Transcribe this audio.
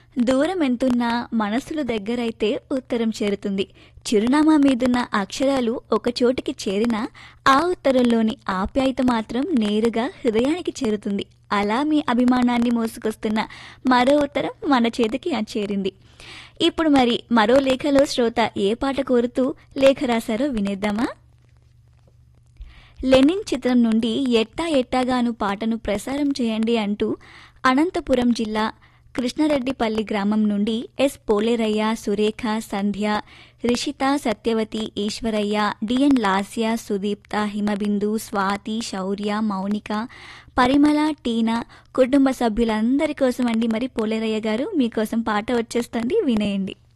దూరం ఎంతున్నా మనసులు దగ్గరైతే ఉత్తరం చేరుతుంది చిరునామా మీదున్న అక్షరాలు ఒక చోటికి చేరినా ఆ ఉత్తరంలోని ఆప్యాయత మాత్రం నేరుగా హృదయానికి చేరుతుంది అలా మీ అభిమానాన్ని మోసుకొస్తున్న మరో ఉత్తరం మన చేతికి చేరింది ఇప్పుడు మరి మరో లేఖలో శ్రోత ఏ పాట కోరుతూ లేఖ రాశారో వినేద్దామా లెనిన్ చిత్రం నుండి ఎట్టా ఎట్టాగాను పాటను ప్రసారం చేయండి అంటూ అనంతపురం జిల్లా కృష్ణరెడ్డిపల్లి గ్రామం నుండి S Polerayya Surekha Sandhya Rishitha Satyavathi Eswarayya DN Lasya Sudeeptha Himabindu Swathi Shourya Mounika Parimala Tina కుటుంబ సభ్యులందరి కోసం అండి మరి పోలేరయ్య గారు మీకోసం పాట వచ్చేస్తుంది వినేయండి